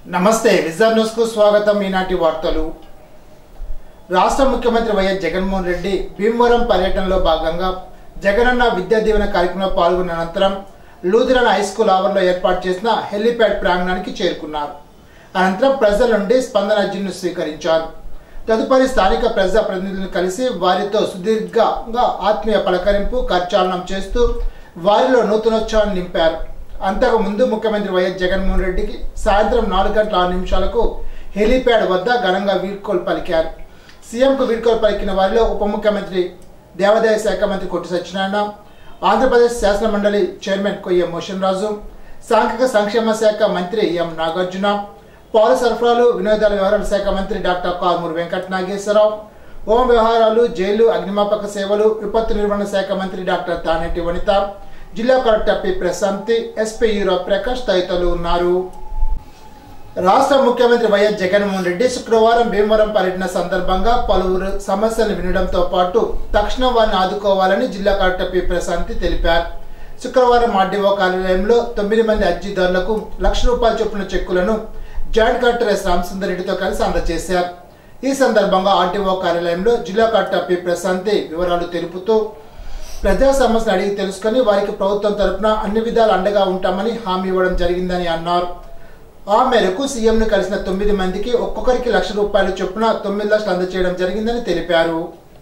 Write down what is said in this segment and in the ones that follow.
నమస్తే visor news కు స్వాగతం ఈనాటి వార్తలు రాష్ట్ర ముఖ్యమంత్రి వైఎస్ జగన్మోహన్ రెడ్డి భీమవరం పర్యటనలో భాగంగా జగనన్న విద్యా దీవెన కార్యక్రమంలో పాల్గొన్న అనంతరం లూథరన్ హై స్కూల్ ఆవరణలో ఏర్పాటు చేసిన హెలిప్యాడ్ ప్రాంగణానికి చేరుకున్నారు అనంతరం ప్రజల నుండి స్పందన అర్జీని స్వీకరించారు తదుపరి స్థానిక ప్రజా ప్రతినిధులను కలిసి వారితో సుదీర్ఘంగా ఆత్మీయ పలకరింపు కర్చాలనం చేస్తూ వారిలో నూతనోత్సాహాన్ని నింపారు అంతకు ముందు ముఖ్యమంత్రి వైఎస్ జగన్మోహన్ రెడ్డికి సాయంత్రం నాలుగు గంటల ఆరు నిమిషాలకు హెలీప్యాడ్ వద్ద ఘనంగా వీడ్కోలు పలికారు సీఎంకు వీడ్కోలు పలికిన వారిలో ఉప ముఖ్యమంత్రి దేవాదాయ శాఖ మంత్రి కొట్టి సత్యనారాయణ ఆంధ్రప్రదేశ్ శాసన మండలి చైర్మన్ కొయ్య మోషన్ రాజు సాంఘిక సంక్షేమ శాఖ మంత్రి ఎం నాగార్జున పౌర సరఫరాలు వినోదాల వ్యవహారాల శాఖ మంత్రి డాక్టర్ కారుమూరి వెంకట నాగేశ్వరరావు హోం వ్యవహారాలు జైలు అగ్నిమాపక సేవలు విపత్తు నిర్వహణ శాఖ మంత్రి డాక్టర్ తానేటి వనిత జిల్లా కలెక్టర్ పి ప్రశాంతి ఎస్పీ యూరో ప్రకాష్ తదితరులు ఉన్నారు రాష్ట్ర ముఖ్యమంత్రి వైఎస్ జగన్మోహన్ రెడ్డి శుక్రవారం భీమవరం పర్యటన సందర్భంగా పలువురు సమస్యలు వినడంతో పాటు తక్షణం వారిని ఆదుకోవాలని జిల్లా కలెక్టర్ పి ప్రశాంతి తెలిపారు శుక్రవారం ఆర్డీఓ కార్యాలయంలో తొమ్మిది మంది అర్జీదారులకు లక్ష రూపాయల చొప్పున చెక్కులను జాయింట్ కలెక్టర్ ఎస్ రామసుందర్ రెడ్డితో కలిసి అందజేశారు ఈ సందర్భంగా ఆర్టీఓ కార్యాలయంలో జిల్లా కలెక్టర్ పి ప్రశాంతి వివరాలు తెలుపుతూ ప్రజా సమస్యలు అడిగి తెలుసుకొని వారికి ప్రభుత్వం తరపున అన్ని విధాలు అండగా ఉంటామని హామీ ఇవ్వడం జరిగిందని అన్నారు ఆ మేరకు సీఎంను కలిసిన తొమ్మిది మందికి ఒక్కొక్కరికి లక్ష రూపాయలు చొప్పున తొమ్మిది లక్షలు అందజేయడం జరిగిందని తెలిపారు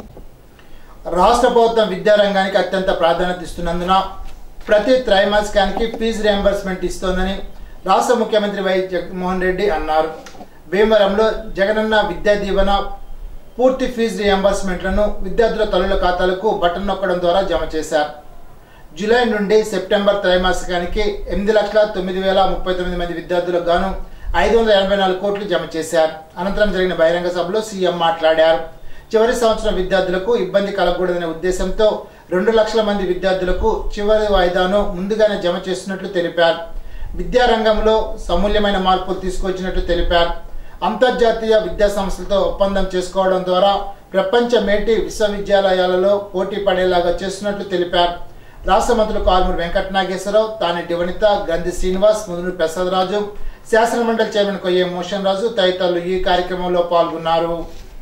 రాష్ట్ర ప్రభుత్వం విద్యారంగానికి అత్యంత ప్రాధాన్యత ఇస్తున్నందున ప్రతి త్రైమాసికానికి ఫీజు రియంబర్స్మెంట్ ఇస్తోందని రాష్ట్ర ముఖ్యమంత్రి వై జగన్మోహన్ రెడ్డి అన్నారు భీమవరంలో జగనన్న విద్యా దీవెన పూర్తి ఫీజు రియంబర్స్మెంట్లను విద్యార్థుల తల్లుల ఖాతాలకు బటన్ నొక్కడం ద్వారా జమ చేశారు జూలై నుండి సెప్టెంబర్ త్రైమాసికానికి ఎనిమిది లక్షల తొమ్మిది వేల ముప్పై తొమ్మిది మంది విద్యార్థులకు గాను ఐదు వందల ఎనభై నాలుగు కోట్లు జమ చేశారు అనంతరం జరిగిన బహిరంగ సభలో సీఎం మాట్లాడారు చివరి సంవత్సరం విద్యార్థులకు ఇబ్బంది కలగకూడదనే ఉద్దేశంతో రెండు లక్షల మంది విద్యార్థులకు చివరి వాయిదాను ముందుగానే జమ చేస్తున్నట్లు తెలిపారు విద్యారంగంలో సమూల్యమైన మార్పులు తీసుకొచ్చినట్లు తెలిపారు అంతర్జాతీయ విద్యా సంస్థలతో ఒప్పందం చేసుకోవడం ద్వారా ప్రపంచ మేటి విశ్వవిద్యాలయాలలో పోటీ పడేలాగా చేస్తున్నట్లు తెలిపారు రాష్ట్ర మంత్రులు కారుమూరి వెంకట నాగేశ్వరరావు తానేటి వనిత గంధి శ్రీనివాస్ ముదునూరు ప్రసాదరాజు శాసనమండలి చైర్మన్ కొయ్యే మోషన్ రాజు తదితరులు ఈ కార్యక్రమంలో పాల్గొన్నారు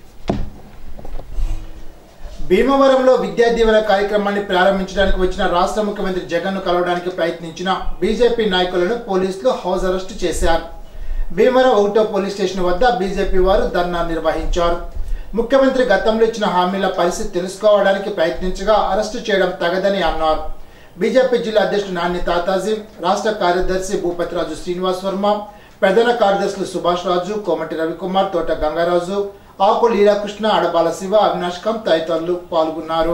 భీమవరంలో విద్యా దీవెన కార్యక్రమాన్ని ప్రారంభించడానికి వచ్చిన రాష్ట్ర ముఖ్యమంత్రి జగన్ ను కలవడానికి ప్రయత్నించిన బీజేపీ నాయకులను పోలీసులు హౌస్ అరెస్టు చేశారు భీమవరం ఒకటో పోలీస్ స్టేషన్ వద్ద బీజేపీ వారు ధర్నా నిర్వహించారు ముఖ్యమంత్రి గతంలో ఇచ్చిన హామీల పరిస్థితి తెలుసుకోవడానికి ప్రయత్నించగా అరెస్టు చేయడం తగదని అన్నారు బీజేపీ జిల్లా అధ్యక్షుడు నాని తాతాజీ రాష్ట్ర కార్యదర్శి భూపతిరాజు శ్రీనివాస్ వర్మ ప్రధాన కార్యదర్శులు సుభాష్ రాజు కోమటి రవికుమార్ తోట గంగారాజు ఆకు లీలాకృష్ణ అడబాల శివ అవినాష్ కం తదితరులు పాల్గొన్నారు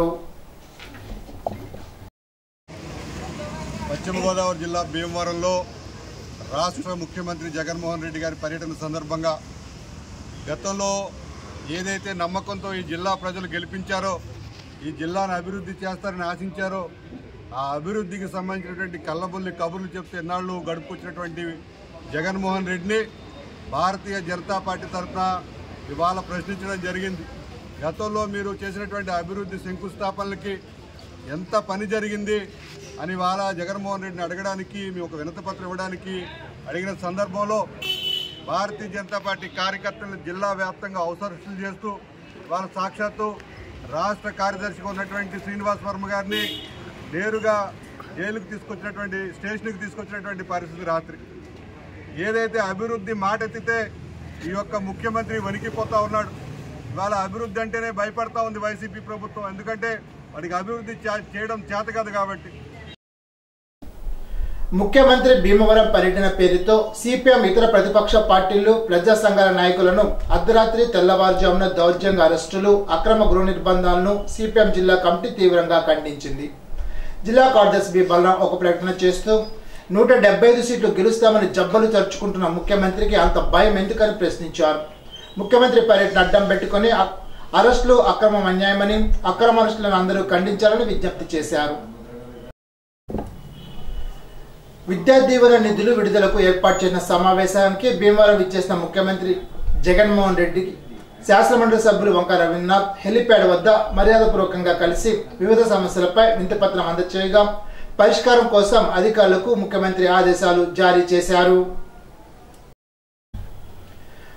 పశ్చిమ గోదావరి జిల్లా భీమవరంలో రాష్ట్ర ముఖ్యమంత్రి జగన్మోహన్ రెడ్డి గారి పర్యటన సందర్భంగా గతంలో ఏదైతే నమ్మకంతో ఈ జిల్లా ప్రజలు గెలిపించారో ఈ జిల్లాను అభివృద్ధి చేస్తారని ఆశించారో ఆ అభివృద్ధికి సంబంధించినటువంటి కళ్ళబుల్లి కబుర్లు చెప్తే ఎన్నాళ్ళు గడుపుకొచ్చినటువంటి జగన్మోహన్ రెడ్డిని భారతీయ జనతా పార్టీ తరఫున ఇవాళ ప్రశ్నించడం జరిగింది గతంలో మీరు చేసినటువంటి అభివృద్ధి శంకుస్థాపనలకి ఎంత పని జరిగింది అని వాళ్ళ జగన్మోహన్ రెడ్డిని అడగడానికి మేము ఒక వినతపత్రం ఇవ్వడానికి అడిగిన సందర్భంలో భారతీయ జనతా పార్టీ కార్యకర్తలను జిల్లా వ్యాప్తంగా అవసరస్తులు చేస్తూ వాళ్ళ సాక్షాత్తు రాష్ట్ర కార్యదర్శిగా ఉన్నటువంటి శ్రీనివాస్ వర్మ గారిని నేరుగా జైలుకు తీసుకొచ్చినటువంటి స్టేషన్కి తీసుకొచ్చినటువంటి పరిస్థితి రాత్రి ఏదైతే అభివృద్ధి మాట ఎత్తితే ఈ యొక్క ముఖ్యమంత్రి వణికిపోతా ఉన్నాడు ఇవాళ అభివృద్ధి అంటేనే భయపడతా ఉంది వైసీపీ ప్రభుత్వం ఎందుకంటే వాడికి అభివృద్ధి చే- చేయడం చేత కాదు కాబట్టి ముఖ్యమంత్రి భీమవరం పర్యటన పేరుతో సిపిఎం ఇతర ప్రతిపక్ష పార్టీలు ప్రజా సంఘాల నాయకులను అర్ధరాత్రి తెల్లవారుజామున దౌర్జంగా అరెస్టులు అక్రమ గృహ నిర్బంధాలను సిపిఎం జిల్లా కమిటీ తీవ్రంగా ఖండించింది జిల్లా కార్యదర్శి బి బలరాం ఒక ప్రకటన చేస్తూ నూట డెబ్బై ఐదు సీట్లు గెలుస్తామని జబ్బలు తరుచుకుంటున్న ముఖ్యమంత్రికి అంత భయం ఎందుకని ప్రశ్నించారు ముఖ్యమంత్రి పర్యటన అడ్డం పెట్టుకుని అ- అరెస్టులు అక్రమం అన్యాయమని అక్రమ అరెస్టులను అందరూ ఖండించాలని విజ్ఞప్తి చేశారు విద్యా దీవెన నిధులు విడుదలకు ఏర్పాటు చేసిన సమావేశానికి భీమవరం ఇచ్చేసిన ముఖ్యమంత్రి జగన్మోహన్ రెడ్డి శాసనమండలి సభ్యులు వంక రవీంద్రనాథ్ హెలిప్యాడ్ వద్ద మర్యాదపూర్వకంగా కలిసి వివిధ సమస్యలపై వింతపత్రం అందచేయగా పరిష్కారం కోసం అధికారులకు ముఖ్యమంత్రి ఆదేశాలు జారీ చేశారు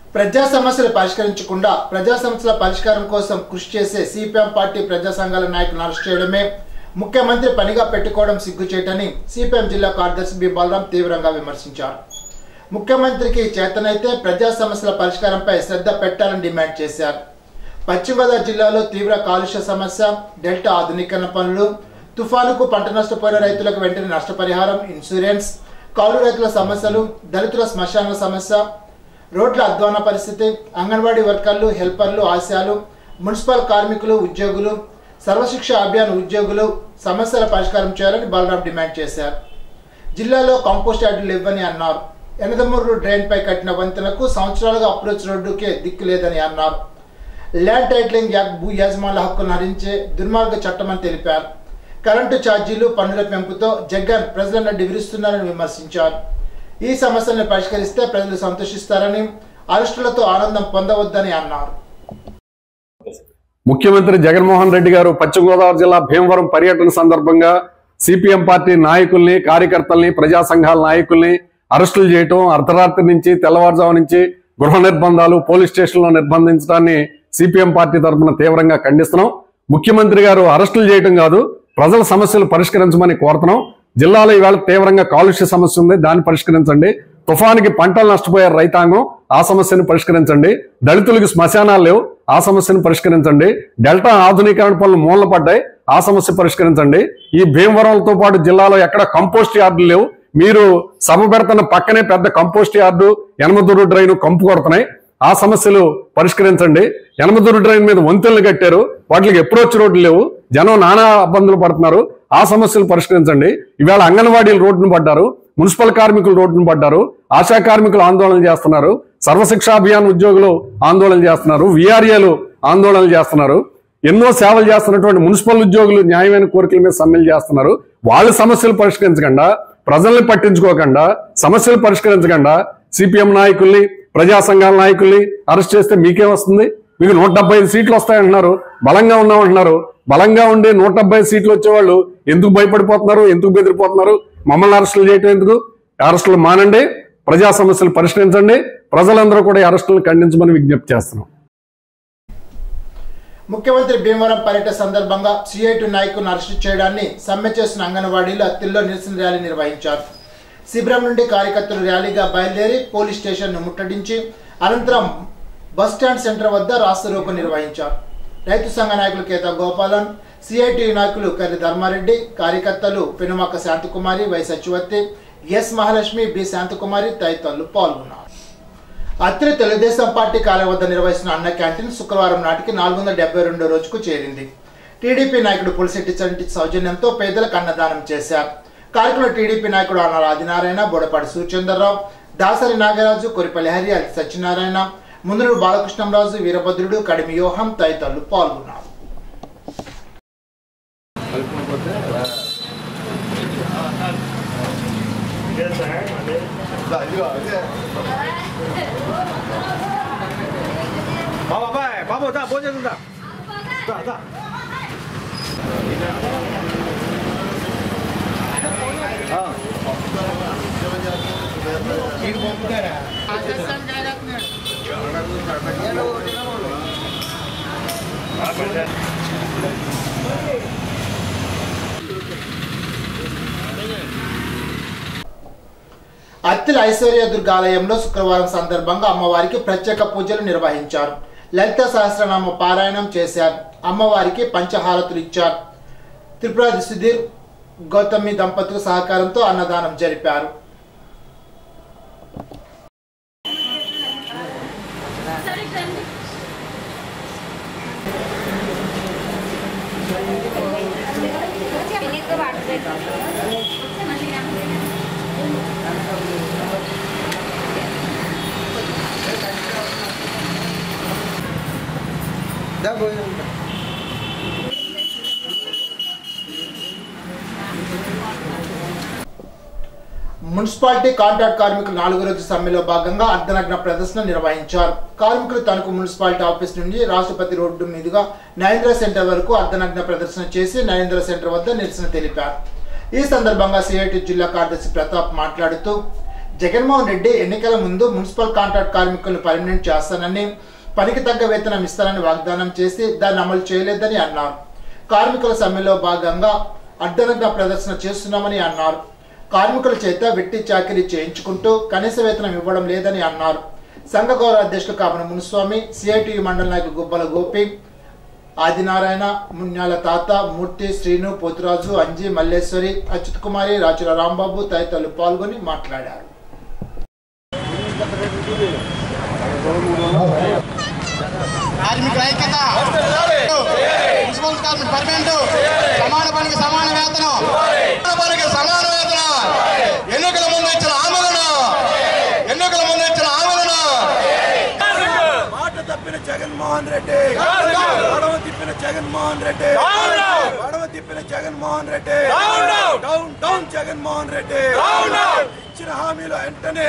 ప్రజా సమస్యలు పరిష్కరించకుండా ప్రజా సమస్యల పరిష్కారం కోసం కృషి చేసే సిపిఎం పార్టీ ప్రజా సంఘాల నాయకులను అరెస్ట్ చేయడమే ముఖ్యమంత్రి పనిగా పెట్టుకోవడం సిగ్గుచేటని సిపిఎం జిల్లా కార్యదర్శి బి బలరాం తీవ్రంగా విమర్శించారు ముఖ్యమంత్రికి చేతనైతే ప్రజా సమస్యల పరిష్కారంపై శ్రద్ధ పెట్టాలని డిమాండ్ చేశారు పశ్చిమ గోదావరి జిల్లాలో తీవ్ర కాలుష్య సమస్య డెల్టా ఆధునీకరణ పనులు తుఫానుకు పంట నష్టపోయిన రైతులకు వెంటనే నష్టపరిహారం ఇన్సూరెన్స్ కౌలు రైతుల సమస్యలు దళితుల శ్మశాన సమస్య రోడ్ల అధ్వాన పరిస్థితి అంగన్వాడీ వర్కర్లు హెల్పర్లు ఆశయాలు మున్సిపల్ కార్మికులు ఉద్యోగులు సర్వశిక్ష అభియాన్ ఉద్యోగులు సమస్యల పరిష్కారం చేయాలని బలరాం డిమాండ్ చేశారు జిల్లాలో కాంపోస్ట్ యార్డులు ఇవ్వని అన్నారు ఎనదమూరు డ్రైన్పై కట్టిన వంతెనకు సంవత్సరాలుగా అప్రోచ్ రోడ్డుకే దిక్కు లేదని అన్నారు ల్యాండ్ టైటిలింగ్ యాక్ట్ భూ యాజమాన్ల హక్కులను హరించే దుర్మార్గ చట్టమని తెలిపారు కరెంటు ఛార్జీలు పన్నుల పెంపుతో జగన్ ప్రజలను డివిరిస్తున్నారని విమర్శించారు ఈ సమస్యలను పరిష్కరిస్తే ప్రజలు సంతోషిస్తారని అరెస్టులతో ఆనందం పొందవద్దని అన్నారు ముఖ్యమంత్రి జగన్మోహన్ రెడ్డి గారు పశ్చిమ గోదావరి జిల్లా భీమవరం పర్యటన సందర్భంగా సిపిఎం పార్టీ నాయకుల్ని కార్యకర్తల్ని ప్రజా సంఘాల నాయకుల్ని అరెస్టులు చేయటం అర్ధరాత్రి నుంచి తెల్లవారుజాము నుంచి గృహ నిర్బంధాలు పోలీస్ స్టేషన్లో నిర్బంధించడాన్ని సిపిఎం పార్టీ తరఫున తీవ్రంగా ఖండిస్తున్నాం ముఖ్యమంత్రి గారు అరెస్టులు చేయటం కాదు ప్రజల సమస్యలు పరిష్కరించమని కోరుతున్నాం జిల్లాలో ఈవేళ తీవ్రంగా కాలుష్య సమస్య ఉంది దాన్ని పరిష్కరించండి తుఫానికి పంటలు నష్టపోయారు రైతాంగం ఆ సమస్యను పరిష్కరించండి దళితులకు శ్మశానాలు లేవు ఆ సమస్యను పరిష్కరించండి డెల్టా ఆధునీకరణ పనులు మూలన పడ్డాయి ఆ సమస్య పరిష్కరించండి ఈ భీమవరంతో పాటు జిల్లాలో ఎక్కడ కంపోస్ట్ యార్డులు లేవు మీరు సభ పెడుతున్న పక్కనే పెద్ద కంపోస్ట్ యార్డు యనమదూరు డ్రైన్ కంపు కొడుతున్నాయి ఆ సమస్యలు పరిష్కరించండి యనమదూరు డ్రైన్ మీద వంతెనలు కట్టారు వాటికి అప్రోచ్ రోడ్లు లేవు జనం నానా ఇబ్బందులు పడుతున్నారు ఆ సమస్యలు పరిష్కరించండి ఇవాళ అంగన్వాడీలు రోడ్డును పడ్డారు మున్సిపల్ కార్మికులు రోడ్డును పడ్డారు ఆశా కార్మికులు ఆందోళన చేస్తున్నారు సర్వశిక్షా అభియాన్ ఉద్యోగులు ఆందోళన చేస్తున్నారు విఆర్ఏలు ఆందోళన చేస్తున్నారు ఎన్నో సేవలు చేస్తున్నటువంటి మున్సిపల్ ఉద్యోగులు న్యాయమైన కోరికల మీద సమ్మెలు చేస్తున్నారు వాళ్ళ సమస్యలు పరిష్కరించకుండా ప్రజల్ని పట్టించుకోకుండా సమస్యలు పరిష్కరించకుండా సిపిఎం నాయకుల్ని ప్రజా సంఘాల నాయకుల్ని అరెస్ట్ చేస్తే మీకేం వస్తుంది మీకు నూట డెబ్బై ఐదు సీట్లు వస్తాయంటున్నారు బలంగా ఉన్నామంటున్నారు బలంగా ఉండి నూట డెబ్బై ఐదు సీట్లు వచ్చేవాళ్ళు ఎందుకు భయపడిపోతున్నారు ఎందుకు బెదిరిపోతున్నారు మమ్మల్ని అరెస్టులు చేయటం ఎందుకు అరెస్టులు మానండి ప్రజా సమస్యలు పరిష్కరించండి ప్రజలందరూ కూడా ఈ అరెస్టులను ఖండించమని విజ్ఞప్తి చేస్తున్నాం ముఖ్యమంత్రి భీమవరం పర్యటన సందర్భంగా సిఐటి నాయకులను అరెస్టు చేయడాన్ని సమ్మె చేసిన అంగన్వాడీలు అత్తిల్లో నిరసన ర్యాలీ నిర్వహించారు శిబిరం నుండి కార్యకర్తలు ర్యాలీగా బయలుదేరి పోలీస్ స్టేషన్ను ముట్టడించి అనంతరం బస్ స్టాండ్ సెంటర్ వద్ద రాస్తారోకో నిర్వహించారు రైతు సంఘ నాయకులు కేత గోపాలన్ సిఐటి నాయకులు కర్రి ధర్మారెడ్డి కార్యకర్తలు పెనుమాక శాంతకుమారి వై సచివత్తి ఎస్ మహాలక్ష్మి బి శాంతకుమారి తదితరులు పాల్గొన్నారు అత్రి తెలుగుదేశం పార్టీ కార్యాలయం వద్ద నిర్వహిస్తున్న అన్న క్యాంటీన్ శుక్రవారం నాటికి నాలుగు వందల డెబ్బై రెండో రోజుకు చేరింది టీడీపీ నాయకుడు పులిశెట్టి చంటి సౌజన్యంతో పేదలకు అన్నదానం చేశారు కార్యక్రమంలో టీడీపీ నాయకుడు అన్న ఆదినారాయణ బోడపాటి సూర్చంద్రరావు దాసరి నాగరాజు కొరిపల్లి హరి అల్లి సత్యనారాయణ ముందుడు బాలకృష్ణంరాజు వీరభద్రుడు కడిమి యోహం తదితరులు పాల్గొన్నారు బాబా బాయ్ బాబు దా భోజనం దా దా దా అత్తిల ఐశ్వర్య దుర్గాలయంలో శుక్రవారం సందర్భంగా అమ్మవారికి ప్రత్యేక పూజలు నిర్వహించారు లలిత సహస్రనామ పారాయణం చేశారు అమ్మవారికి పంచహారతులు ఇచ్చారు త్రిపురాది సుధీర్ గౌతమి దంపతుల సహకారంతో అన్నదానం జరిపారు పిన్నికి వాడలేదు దా భోజనం దా మున్సిపాలిటీ కాంట్రాక్ట్ కార్మికులు నాలుగో రోజు సమ్మెలో భాగంగా అర్ధనగ్న ప్రదర్శన నిర్వహించారు కార్మికులు తణుకు మున్సిపాలిటీ ఆఫీస్ నుండి రాష్ట్రపతి రోడ్డు మీదుగా నరేంద్ర సెంటర్ వరకు అర్ధనగ్న ప్రదర్శన చేసి నరేంద్ర సెంటర్ వద్ద నిరసన తెలిపారు ఈ సందర్భంగా సిఐటి జిల్లా కార్యదర్శి ప్రతాప్ మాట్లాడుతూ జగన్మోహన్ రెడ్డి ఎన్నికల ముందు మున్సిపల్ కాంట్రాక్ట్ కార్మికులను పర్మనెంట్ చేస్తానని పనికి తగ్గ వేతనం ఇస్తానని వాగ్దానం చేసి దాన్ని అమలు చేయలేదని అన్నారు కార్మికుల సమ్మెలో భాగంగా అడ్డనగ్న ప్రదర్శన చేస్తున్నామని అన్నారు కార్మికుల చేత వెట్టి చాకిరీ చేయించుకుంటూ కనీస వేతనం ఇవ్వడం లేదని అన్నారు సంఘ గౌరవ అధ్యక్షులు కామన మునుస్వామి సిఐటియు మండల నాయకులు గుబ్బల గోపి ఆదినారాయణ మున్యాల తాత మూర్తి శ్రీను పోతురాజు అంజి మల్లేశ్వరి అచ్యుత్ కుమారి రాచుల రాంబాబు తదితరులు పాల్గొని మాట్లాడారు కార్మికుల ఐక్యత మున్సిపల్ కార్మిక పర్మనెంట్ సమాన పనికి సమాన వేతనం సమాన పనికి సమాన వేతనం ఎన్నికల ముందు ఇచ్చిన హామీలను ఎన్నికల ముందు ఇచ్చిన హామీలను మాట తప్పిన జగన్మోహన్ రెడ్డి గొడవ తిప్పిన జగన్మోహన్ రెడ్డి గొడవ తిప్పిన జగన్మోహన్ రెడ్డి డౌన్ డౌన్ జగన్మోహన్ రెడ్డి ఇచ్చిన హామీలు వెంటనే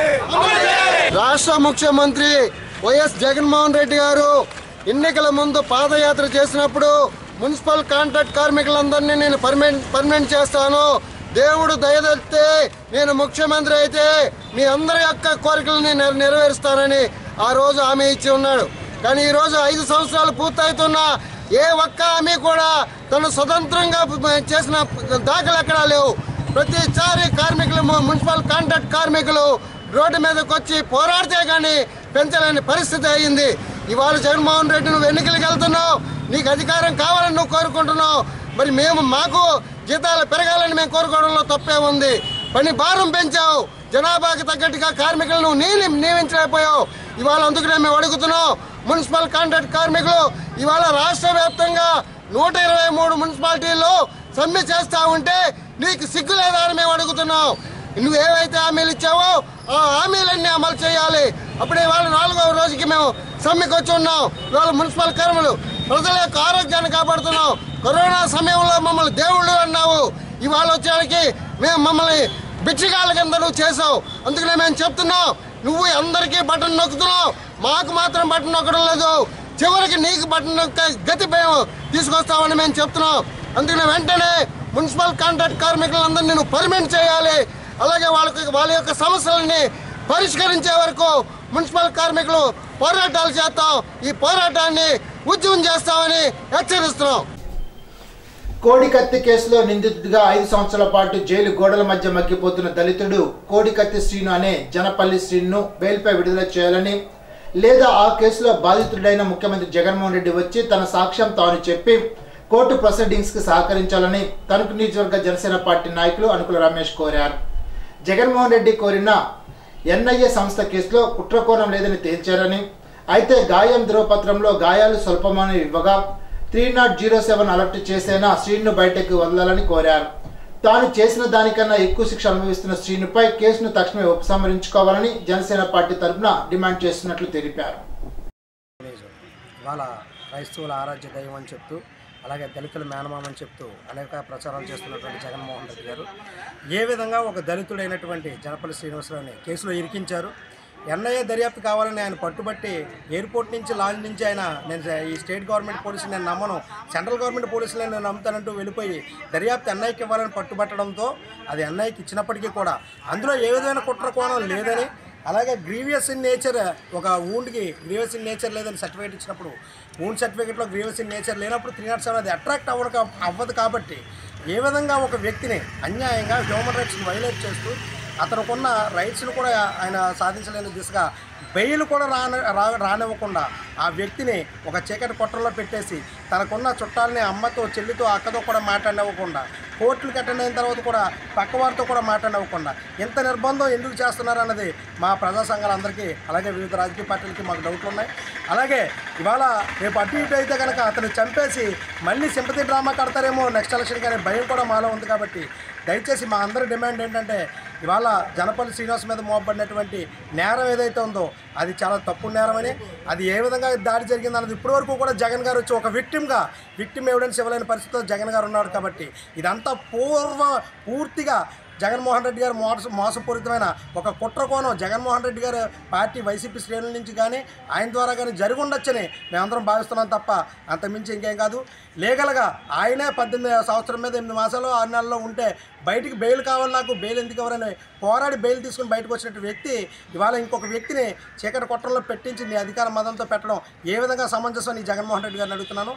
రాష్ట్ర ముఖ్యమంత్రి వైఎస్ జగన్మోహన్ రెడ్డి గారు ఎన్నికల ముందు పాదయాత్ర చేసినప్పుడు మున్సిపల్ కాంట్రాక్ట్ కార్మికులందరినీ నేను పర్మనెంట్ పర్మనెంట్ చేస్తాను దేవుడు దయదలితే నేను ముఖ్యమంత్రి అయితే మీ అందరి యొక్క కోరికలని నెర- నెరవేరుస్తానని ఆ రోజు హామీ ఇచ్చి ఉన్నాడు కానీ ఈ రోజు ఐదు సంవత్సరాలు పూర్తవుతున్నా ఏ ఒక్క హామీ కూడా తను స్వతంత్రంగా చేసిన దాఖలు ఎక్కడా లేవు ప్రతిసారి కార్మికులు ము- మున్సిపల్ కాంట్రాక్ట్ కార్మికులు రోడ్డు మీదకి వచ్చి పోరాడితే కానీ పెంచలేని పరిస్థితి అయ్యింది ఇవాళ జగన్మోహన్ రెడ్డి నువ్వు ఎన్నికలకు వెళ్తున్నావు నీకు అధికారం కావాలని నువ్వు కోరుకుంటున్నావు మరి మేము మాకు జీతాలు పెరగాలని మేము కోరుకోవడంలో తప్పే ఉంది పని భారం పెంచావు జనాభాకి తగ్గట్టుగా కార్మికులను నువ్వు నీ నియమించలేకపోయావు ఇవాళ అందుకనే మేము అడుగుతున్నాం మున్సిపల్ కాంట్రాక్ట్ కార్మికులు ఇవాళ రాష్ట్ర వ్యాప్తంగా నూట ఇరవై మూడు మున్సిపాలిటీల్లో సమ్మె చేస్తా ఉంటే నీకు సిగ్గు లేదా అని మేము అడుగుతున్నాం నువ్వు ఏవైతే హామీలు ఇచ్చావో ఆ హామీలన్నీ అమలు చేయాలి అప్పుడే ఇవాళ నాలుగవ రోజుకి మేము సమ్మెకి వచ్చి ఉన్నాం ఇవాళ మున్సిపల్ కర్మలు ప్రజల యొక్క ఆరోగ్యాన్ని కాపాడుతున్నాం కరోనా సమయంలో మమ్మల్ని దేవుళ్ళు అన్నావు ఇవాళ వచ్చేవాడికి మేము మమ్మల్ని బిచ్చగాళ్ళ కింద నువ్వు చేసావు అందుకనే మేము చెప్తున్నాం నువ్వు అందరికీ బటన్ నొక్కుతున్నావు మాకు మాత్రం బటన్ నొక్కడం లేదు చివరికి నీకు బటన్ నొక్కే గతి మేము తీసుకొస్తామని మేము చెప్తున్నాం అందుకనే వెంటనే మున్సిపల్ కాంట్రాక్ట్ కార్మికులందరినీ నువ్వు పర్మనెంట్ చేయాలి అలాగే వాళ్ళకి వాళ్ళ యొక్క సమస్యలని పరిష్కరించే వరకు మున్సిపల్ కార్మికులు పోరాటాలు చేస్తాం ఈ పోరాటాన్ని ఉద్యమం చేస్తామని హెచ్చరిస్తున్నాం కోడికత్తి కేసులో నిందితుడిగా ఐదు సంవత్సరాల పాటు జైలు గోడల మధ్య మగ్గిపోతున్న దళితుడు కోడికత్తి శ్రీను అనే జనపల్లి శ్రీను బెయిల్పై విడుదల చేయాలని లేదా ఆ కేసులో బాధితుడైన ముఖ్యమంత్రి జగన్మోహన్ రెడ్డి వచ్చి తన సాక్ష్యం తాను చెప్పి కోర్టు ప్రొసీడింగ్స్ కి సహకరించాలని తణుకు నియోజకవర్గ జనసేన పార్టీ నాయకులు అనుకుల రమేష్ కోరారు జగన్మోహన్ రెడ్డి కోరిన ఎన్ఐఏ సంస్థ కేసులో కుట్రకోణం లేదని తేల్చారని అయితే గాయం ధ్రువపత్రంలో గాయాలు స్వల్పమని ఇవ్వగా three naught zero seven alert చేసేనా శ్రీను బయటకు వదలాలని కోరారు తాను చేసిన దానికన్నా ఎక్కువ శిక్ష అనుభవిస్తున్న శ్రీనుపై కేసును తక్షణమే ఉపసంహరించుకోవాలని జనసేన పార్టీ తరఫున డిమాండ్ చేస్తున్నట్లు తెలిపారు ఇవాళ క్రైస్తవుల ఆరాధ్య దైవం అని చెప్తూ అలాగే దళితుల మేనమామ అని చెప్తూ అనేక ప్రచారాలు చేస్తున్నటువంటి జగన్మోహన్ రెడ్డి గారు ఏ విధంగా ఒక దళితుడైనటువంటి జనపల్లి శ్రీనివాసరావుని కేసులో ఇరికించారు ఎన్ఐఏ దర్యాప్తు కావాలని ఆయన పట్టుబట్టి ఎయిర్పోర్ట్ నుంచి లాంచ్ నుంచి ఆయన నేను ఈ స్టేట్ గవర్నమెంట్ పోలీసులు నేను నమ్మను సెంట్రల్ గవర్నమెంట్ పోలీసులు నేను నమ్ముతానంటూ వెళ్ళిపోయి దర్యాప్తు ఎన్ఐకి ఇవ్వాలని పట్టుబట్టడంతో అది ఎన్ఐకి ఇచ్చినప్పటికీ కూడా అందులో ఏ విధమైన కుట్ర కోణం లేదని అలాగే గ్రీవియస్ ఇన్ నేచర్ ఒక ఊండ్కి గ్రీవియస్ ఇన్ నేచర్ లేదని సర్టిఫికేట్ ఇచ్చినప్పుడు ఊండ్ సర్టిఫికేట్లో గ్రీవియస్ ఇన్ నేచర్ లేనప్పుడు త్రీ నాట్ సెవెన్ అది అట్రాక్ట్ అవ్వడం కా- అవ్వదు కాబట్టి ఏ విధంగా ఒక వ్యక్తిని అన్యాయంగా హ్యూమన్ రైట్స్ని వైలేట్ చేస్తూ అతనుకున్న రైట్స్ను కూడా ఆయన సాధించలేని దిశగా బెయిల్ కూడా రాని రా రానివ్వకుండా ఆ వ్యక్తిని ఒక చీకటి కొట్టలో పెట్టేసి తనకున్న చుట్టాలని అమ్మతో చెల్లితో అక్కతో కూడా మాట్లాడనివ్వకుండా కోర్టులు అటెండ్ అయిన తర్వాత కూడా పక్కవారితో కూడా మాట్లాడనివ్వకుండా ఇంత నిర్బంధం ఎందుకు చేస్తున్నారు అన్నది మా ప్రజా సంఘాలందరికీ అలాగే వివిధ రాజకీయ పార్టీలకి మాకు డౌట్లు ఉన్నాయి అలాగే ఇవాళ రేపు అటు ఇటు అయితే కనుక అతను చంపేసి మళ్ళీ సింపతి డ్రామా కడతారేమో నెక్స్ట్ ఎలక్షన్ కానీ భయం కూడా మాలో ఉంది కాబట్టి దయచేసి మా అందరి డిమాండ్ ఏంటంటే ఇవాళ జనపల్లి శ్రీనివాస్ మీద మోపబడినటువంటి నేరం ఏదైతే ఉందో అది చాలా తప్పు నేరమని అది ఏ విధంగా దాడి జరిగింది అన్నది ఇప్పటివరకు కూడా జగన్ గారు వచ్చి ఒక విక్టిమ్గా విక్టిమ్ ఎవిడెన్స్ ఇవ్వలేని పరిస్థితిలో జగన్ గారు ఉన్నాడు కాబట్టి ఇదంతా పూర్వ పూర్తిగా జగన్మోహన్ రెడ్డి గారు మోస మోసపూరితమైన ఒక కుట్ర కోణం జగన్మోహన్ రెడ్డి గారు పార్టీ వైసీపీ శ్రేణుల నుంచి కానీ ఆయన ద్వారా కానీ జరిగి ఉండొచ్చని మేమందరం భావిస్తున్నాం తప్ప అంతమించి ఇంకేం కాదు లీగల్గా ఆయనే పద్దెనిమిది సంవత్సరం మీద ఎనిమిది మాసాలు ఆరు నెలల్లో ఉంటే బయటికి బెయిల్ కావాలి నాకు బెయిల్ ఎందుకు ఎవరని పోరాడి బెయిల్ తీసుకుని బయటకు వచ్చినట్టు వ్యక్తి ఇవాళ ఇంకొక వ్యక్తిని చీకటి కొట్టంలో పెట్టించి నీ అధికార మదంతో పెట్టడం ఏ విధంగా సమంజసం నీ జగన్మోహన్ రెడ్డి గారిని అడుగుతున్నాను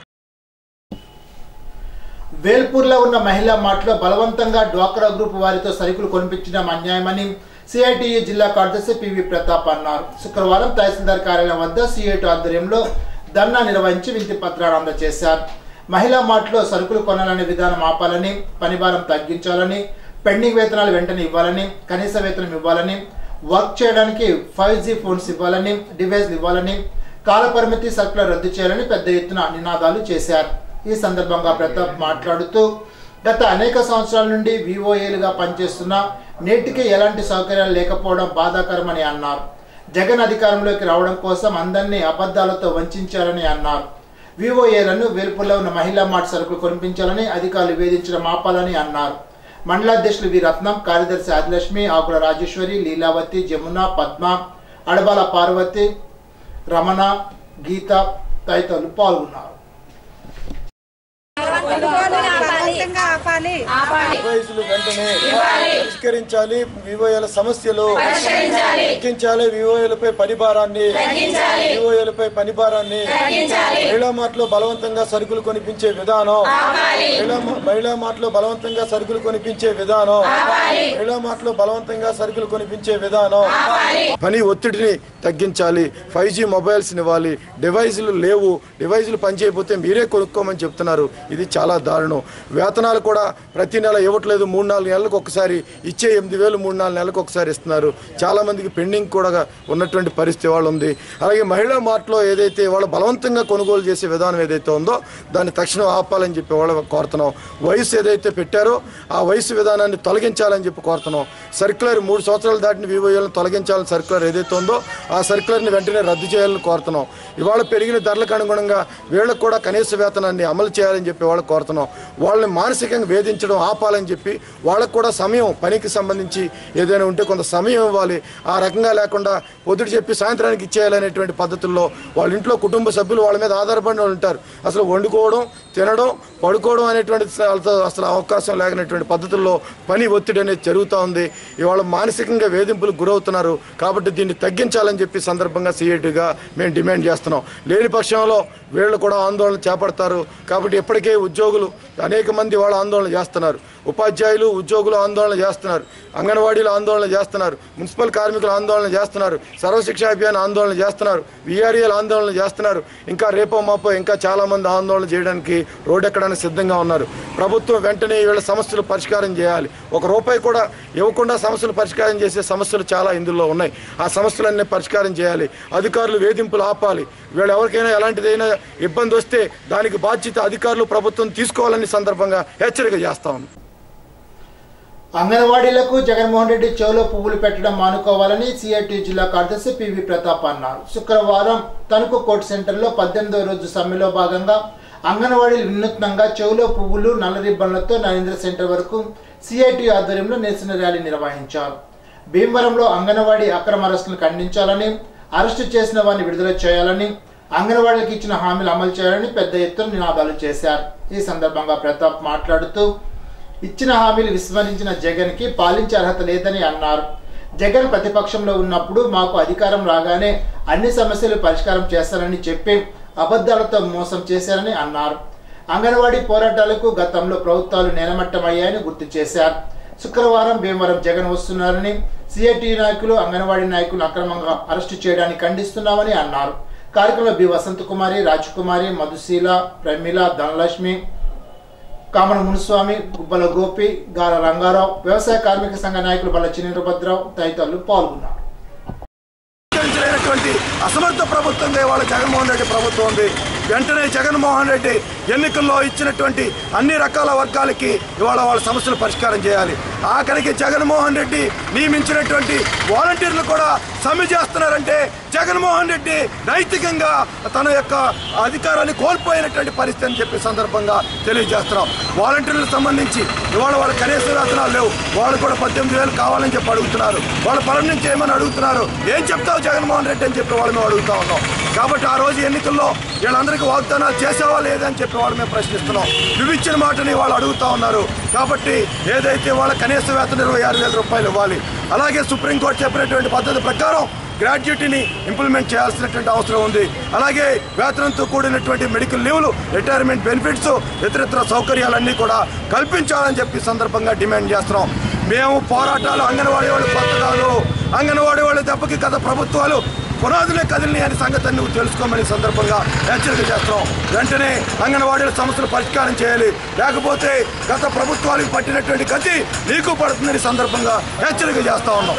వేల్పూర్లో ఉన్న మహిళా మార్ట్లో బలవంతంగా డ్వాక్రా గ్రూప్ వారితో సరుకులు కొనిపించడం అన్యాయమని సిఐటియు జిల్లా కార్యదర్శి పివి ప్రతాప్ అన్నారు శుక్రవారం తహసీల్దార్ కార్యాలయం వద్ద సిఐటి ఆధ్వర్యంలో ధర్నా నిర్వహించి వింతి పత్రాలు అందజేశారు మహిళా మార్ట్లో సరుకులు కొనాలనే విధానం ఆపాలని పనిభారం తగ్గించాలని పెండింగ్ వేతనాలు వెంటనే ఇవ్వాలని కనీస వేతనం ఇవ్వాలని వర్క్ చేయడానికి ఫైవ్ జీ ఫోన్స్ ఇవ్వాలని డివైస్లు ఇవ్వాలని కాలపరిమితి సరుకులు రద్దు చేయాలని పెద్ద ఎత్తున నినాదాలు చేశారు ఈ సందర్భంగా ప్రతాప్ మాట్లాడుతూ గత అనేక సంవత్సరాల నుండి వివోఏలుగా పనిచేస్తున్న నేటికి ఎలాంటి సౌకర్యాలు లేకపోవడం బాధాకరమని అన్నారు జగన్ అధికారంలోకి రావడం కోసం అందరినీ అబద్ధాలతో వంచారని అన్నారు వివోఏలను వేల్పుల్లో ఉన్న మహిళా మార్ట్ సరుకులు కొనిపించాలని అధికారులు వేధించడం ఆపాలని అన్నారు మండలాధ్యక్షులు వి రత్నం కార్యదర్శి ఆదిలక్ష్మి ఆకుల రాజేశ్వరి లీలావతి జమున పద్మ అడబాల పార్వతి రమణ గీత తదితరులు పాల్గొన్నారు వివోఎస్లు వెంటనే పరిష్కరించాలి వివోఏల సమస్యలు తగ్గించాలి వివోఏలపై పనిభారాన్ని వివోఏలపై పనిభారాన్ని మహిళా మార్ట్లో బలవంతంగా సరుకులు కొనిపించే విధానం మహిళా మా- మహిళా మార్ట్లో బలవంతంగా సరుకులు కొనిపించే విధానం మహిళా మార్ట్లో బలవంతంగా సరుకులు కొనిపించే విధానం పని ఒత్తిడిని తగ్గించాలి ఫైవ్ జీ మొబైల్స్ ఇవ్వాలి డివైజులు లేవు డివైజులు పనిచేయకపోతే మీరే కొనుక్కోమని చెప్తున్నారు ఇది చాలా దారుణం వేతనాలు కూడా ప్రతి నెల ఇవ్వట్లేదు మూడు నాలుగు నెలలకు ఒకసారి ఇచ్చే ఎనిమిది వేలు మూడు నాలుగు నెలలకు ఒకసారి ఇస్తున్నారు చాలా మందికి పెండింగ్ కూడా ఉన్నటువంటి పరిస్థితి వాళ్ళు ఉంది అలాగే మహిళా మార్ట్లో ఏదైతే వాళ్ళు బలవంతంగా కొనుగోలు చేసే విధానం ఏదైతే ఉందో దాన్ని తక్షణం ఆపాలని చెప్పి వాళ్ళు కోరుతున్నాం వయసు ఏదైతే పెట్టారో ఆ వయసు విధానాన్ని తొలగించాలని చెప్పి కోరుతున్నాం సర్క్యులర్ మూడు సంవత్సరాలు దాటిన వివోఏలను తొలగించాలని సర్క్యులర్ ఏదైతే ఉందో ఆ సర్క్యులర్ని వెంటనే రద్దు చేయాలని కోరుతున్నాం ఇవాళ పెరిగిన ధరలకు అనుగుణంగా వీళ్ళకు కూడా కనీస వేతనాన్ని అమలు చేయాలని చెప్పి వాళ్ళకి కోరుతున్నాం వాళ్ళని మానసికంగా వేధించడం ఆపాలని చెప్పి వాళ్ళకు కూడా సమయం పనికి సంబంధించి ఏదైనా ఉంటే కొంత సమయం ఇవ్వాలి ఆ రకంగా లేకుండా పొద్దుట చెప్పి సాయంత్రానికి ఇచ్చేయాలనేటువంటి పద్ధతుల్లో వాళ్ళ ఇంట్లో కుటుంబ సభ్యులు వాళ్ళ మీద ఆధారపడిన వాళ్ళు ఉంటారు అసలు వండుకోవడం తినడం పడుకోవడం అనేటువంటి వాళ్ళతో అసలు అవకాశం లేనటువంటి పద్ధతుల్లో పని ఒత్తిడి అనేది జరుగుతూ ఉంది ఇవాళ మానసికంగా వేధింపులకు గురవుతున్నారు కాబట్టి దీన్ని తగ్గించాలని చెప్పి సందర్భంగా సిఐటిగా మేము డిమాండ్ చేస్తున్నాం లేని పక్షంలో వీళ్ళు కూడా ఆందోళన చేపడతారు కాబట్టి ఇప్పటికే ఉద్యోగులు అనేక మంది వాళ్ళు ఆందోళన చేస్తున్నారు ఉపాధ్యాయులు ఉద్యోగులు ఆందోళన చేస్తున్నారు అంగన్వాడీలు ఆందోళన చేస్తున్నారు మున్సిపల్ కార్మికులు ఆందోళన చేస్తున్నారు సర్వశిక్షా అభియాన్ ఆందోళన చేస్తున్నారు విఆర్ఏలు ఆందోళన చేస్తున్నారు ఇంకా రేపో మాపో ఇంకా చాలా మంది ఆందోళన చేయడానికి రోడ్డు ఎక్కడానికి సిద్ధంగా ఉన్నారు ప్రభుత్వం వెంటనే వీళ్ళ సమస్యలు పరిష్కారం చేయాలి ఒక రూపాయి కూడా ఇవ్వకుండా సమస్యలు పరిష్కారం చేసే సమస్యలు చాలా ఇందులో ఉన్నాయి ఆ సమస్యలన్నీ పరిష్కారం చేయాలి అధికారులు వేధింపులు ఆపాలి వీళ్ళు ఎవరికైనా ఎలాంటిదైనా ఇబ్బంది వస్తే దానికి బాధ్యత అధికారులు ప్రభుత్వం తీసుకోవాలని సందర్భంగా హెచ్చరిక చేస్తా ఉంది అంగన్వాడీలకు జగన్మోహన్ రెడ్డి చెవులో పువ్వులు పెట్టడం మానుకోవాలని సిఐటి జిల్లా కార్యదర్శి పివి ప్రతాప్ అన్నారు శుక్రవారం తణుకు కోర్టు సెంటర్లో పద్దెనిమిదవ రోజు సమ్మెలో భాగంగా అంగన్వాడీలు వినూత్నంగా చెవులో పువ్వులు నల్ల రిబ్బన్లతో నరేంద్ర సెంటర్ వరకు సిఐటి ఆధ్వర్యంలో నిరసన ర్యాలీ నిర్వహించారు భీమవరంలో అంగన్వాడీ అక్రమ అరెస్టులను ఖండించాలని అరెస్టు చేసిన వారిని విడుదల చేయాలని అంగన్వాడీలకు ఇచ్చిన హామీలు అమలు చేయాలని పెద్ద ఎత్తున నినాదాలు చేశారు ఈ సందర్భంగా ప్రతాప్ మాట్లాడుతూ ఇచ్చిన హామీలు విస్మరించిన జగన్ కి పాలించే అర్హత లేదని అన్నారు జగన్ ప్రతిపక్షంలో ఉన్నప్పుడు మాకు అధికారం రాగానే అన్ని సమస్యలు పరిష్కారం చేస్తారని చెప్పి అబద్ధాలతో మోసం చేశారని అన్నారు అంగన్వాడీ పోరాటాలకు గతంలో ప్రభుత్వాలు నేలమట్టమయ్యాయని గుర్తు చేశారు శుక్రవారం భీమవరం జగన్ వస్తున్నారని సిఐటి నాయకులు అంగన్వాడీ నాయకులు అక్రమంగా అరెస్టు చేయడాన్ని ఖండిస్తున్నామని అన్నారు కార్యక్రమంలో బి వసంత కుమారి రాజకుమారి మధుశీల ప్రమిళ ధనలక్ష్మి కామన మునుస్వామి గుబ్బల గోపి గాల రంగారావు వ్యవసాయ కార్మిక సంఘ నాయకులు బల్ల చిన్నభద్రరావు తదితరులు పాల్గొన్నారు పరిష్కరించలేనటువంటి అసమర్థ ప్రభుత్వంగా ఇవాళ జగన్మోహన్ రెడ్డి ప్రభుత్వం ఉంది వెంటనే జగన్మోహన్ రెడ్డి ఎన్నికల్లో ఇచ్చినటువంటి అన్ని రకాల వర్గాలకి ఇవాళ వాళ్ళ సమస్యలు పరిష్కారం చేయాలి ఆఖరికి జగన్మోహన్ రెడ్డి నియమించినటువంటి వాలంటీర్లు కూడా సమ్మె చేస్తున్నారంటే జగన్మోహన్ రెడ్డి నైతికంగా తన యొక్క అధికారాన్ని కోల్పోయినటువంటి పరిస్థితి అని చెప్పి సందర్భంగా తెలియజేస్తున్నాం వాలంటీర్లకు సంబంధించి ఇవాళ వాళ్ళ కనీస వేతనాలు లేవు వాళ్ళు కూడా పద్దెనిమిది వేలు కావాలని చెప్పి అడుగుతున్నారు వాళ్ళ పొలం నుంచి ఏమని అడుగుతున్నారు ఏం చెప్తావు జగన్మోహన్ రెడ్డి అని చెప్పి వాళ్ళు మేము అడుగుతా ఉన్నాం కాబట్టి ఆ రోజు ఎన్నికల్లో వీళ్ళందరికీ వాగ్దానాలు చేసేవా లేదని చెప్పి వాళ్ళు మేము ప్రశ్నిస్తున్నాం నువ్వు ఇచ్చిన మాటని వాళ్ళు అడుగుతా ఉన్నారు కాబట్టి ఏదైతే వాళ్ళ కనీస వేతనం ఇరవై ఆరు వేల రూపాయలు ఇవ్వాలి అలాగే సుప్రీంకోర్టు చెప్పినటువంటి పద్ధతి ప్రకారం గ్రాడ్యుయేటీని ఇంప్లిమెంట్ చేయాల్సినటువంటి అవసరం ఉంది అలాగే వేతనంతో కూడినటువంటి మెడికల్ లీవ్లు రిటైర్మెంట్ బెనిఫిట్స్ ఇతరితర సౌకర్యాలన్నీ కూడా కల్పించాలని చెప్పి ఈ సందర్భంగా డిమాండ్ చేస్తున్నాం మేము పోరాటాలు అంగన్వాడీ వాళ్ళు కొత్త కాదు అంగన్వాడీ వాళ్ళ దెబ్బకి గత ప్రభుత్వాలు పునాదులే కదిలినాయి అనే సంగతిని నువ్వు తెలుసుకోమని ఈ సందర్భంగా హెచ్చరిక చేస్తున్నాం వెంటనే అంగన్వాడీల సమస్యలు పరిష్కారం చేయాలి లేకపోతే గత ప్రభుత్వాలకు పట్టినటువంటి గతి నీకు పడుతుందని ఈ సందర్భంగా హెచ్చరిక చేస్తా ఉన్నాం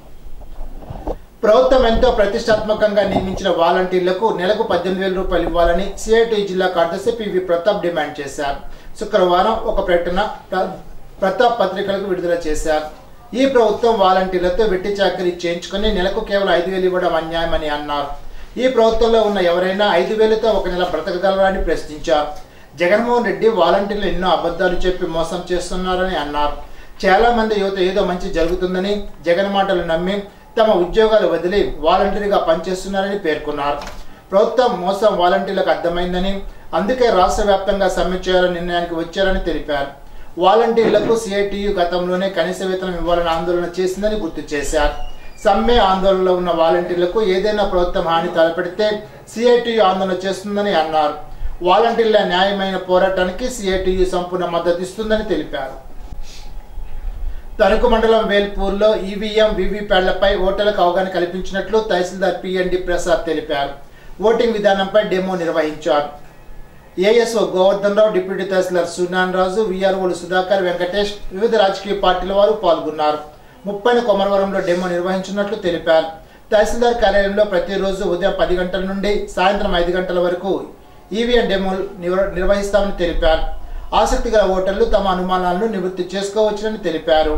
ప్రభుత్వం ఎంతో ప్రతిష్టాత్మకంగా నియమించిన వాలంటీర్లకు నెలకు పద్దెనిమిది వేల రూపాయలు ఇవ్వాలని సిఐటి జిల్లా కార్యదర్శి పివి ప్రతాప్ డిమాండ్ చేశారు శుక్రవారం ఒక ప్రకటన ప్ర- ప్రతాప్ పత్రికలకు విడుదల చేశారు ఈ ప్రభుత్వం వాలంటీర్లతో వెట్టి చాకరీ చేయించుకుని నెలకు కేవలం ఐదు వేలు ఇవ్వడం అన్యాయమని అన్నారు ఈ ప్రభుత్వంలో ఉన్న ఎవరైనా ఐదు వేలతో ఒక నెల బ్రతకగలరా అని ప్రశ్నించారు జగన్మోహన్ రెడ్డి వాలంటీర్లు ఎన్నో అబద్ధాలు చెప్పి మోసం చేస్తున్నారని అన్నారు చాలా మంది యువత ఏదో మంచి జరుగుతుందని జగన్ మాటలు నమ్మి తమ ఉద్యోగాలు వదిలి వాలంటీర్గా పనిచేస్తున్నారని పేర్కొన్నారు ప్రభుత్వం మోసం వాలంటీర్లకు అర్థమైందని అందుకే రాష్ట్ర వ్యాప్తంగా సమ్మె చేయాలని నిర్ణయానికి వచ్చారని తెలిపారు వాలంటీర్లకు సిఐటియు గతంలోనే కనీస వేతనం ఇవ్వాలని ఆందోళన చేసిందని గుర్తు చేశారు సమ్మె ఆందోళనలో ఉన్న వాలంటీర్లకు ఏదైనా ప్రభుత్వం హాని తలపెడితే సిఐటియు ఆందోళన చేస్తుందని అన్నారు వాలంటీర్ల న్యాయమైన పోరాటానికి సిఐటియు సంపూర్ణ మద్దతు ఇస్తుందని తెలిపారు తణుకు మండలం వేల్పూర్లో ఈవీఎం వీవీప్యాడ్లపై ఓటర్లకు అవగాహన కల్పించినట్లు తహసీల్దార్ పిఎన్డి ప్రసాద్ తెలిపారు ఓటింగ్ విధానంపై డెమో నిర్వహించారు ఏఎస్ఓ గోవర్ధన్ రావు డిప్యూటీ తహసీల్దార్ సునాన్ రాజు విఆర్ఓలు సుధాకర్ వెంకటేష్ వివిధ రాజకీయ పార్టీల వారు పాల్గొన్నారు ముప్పైన కొమరవరంలో డెమో నిర్వహించినట్లు తెలిపారు తహసీల్దార్ కార్యాలయంలో ప్రతిరోజు ఉదయం పది గంటల నుండి సాయంత్రం ఐదు గంటల వరకు ఈవీఎం డెమో నిర్వ- నిర్వహిస్తామని తెలిపారు ఆసక్తి గల ఓటర్లు తమ అనుమానాలను నివృత్తి చేసుకోవచ్చునని తెలిపారు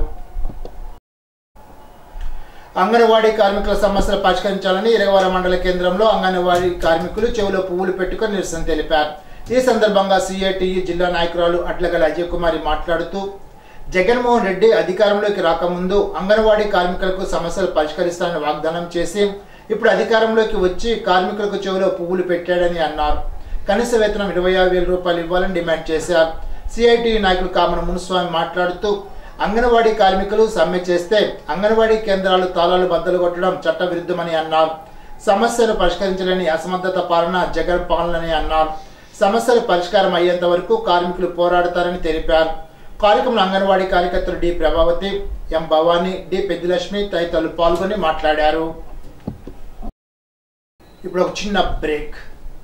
అంగన్వాడీ కార్మికుల సమస్యలు పరిష్కరించాలని ఇరగవర మండల కేంద్రంలో అంగన్వాడీ కార్మికులు చెవిలో పువ్వులు పెట్టుకుని నిరసన తెలిపారు ఈ సందర్భంగా సిఐటియు జిల్లా నాయకురాలు అడ్లగల అజయ్ కుమారి మాట్లాడుతూ జగన్మోహన్ రెడ్డి అధికారంలోకి రాకముందు అంగన్వాడీ కార్మికులకు సమస్యలు పరిష్కరిస్తానని వాగ్దానం చేసి ఇప్పుడు అధికారంలోకి వచ్చి కార్మికులకు చెవిలో పువ్వులు పెట్టాడని అన్నారు కనీస వేతనం ఇరవై ఆరు వేల రూపాయలు ఇవ్వాలని డిమాండ్ చేశారు సిఐటియు నాయకులు కామన మునుస్వామి మాట్లాడుతూ అంగన్వాడీ కార్మికులు సమ్మె చేస్తే అంగన్వాడీ కేంద్రాలు తాళాలు బద్దలు కొట్టడం చట్టవిరుద్ధమని అన్నారు సమస్యను పరిష్కరించలేని అసమర్థత పాలన జగన్ పాలనని అన్నారు సమస్యలు పరిష్కారం అయ్యేంత వరకు కార్మికులు పోరాడతారని తెలిపారు కార్యక్రమంలో అంగన్వాడీ కార్యకర్తలు D Prabhavathi M Bhavani D Peddilakshmi తదితరులు పాల్గొని మాట్లాడారు ఇప్పుడు ఒక చిన్న బ్రేక్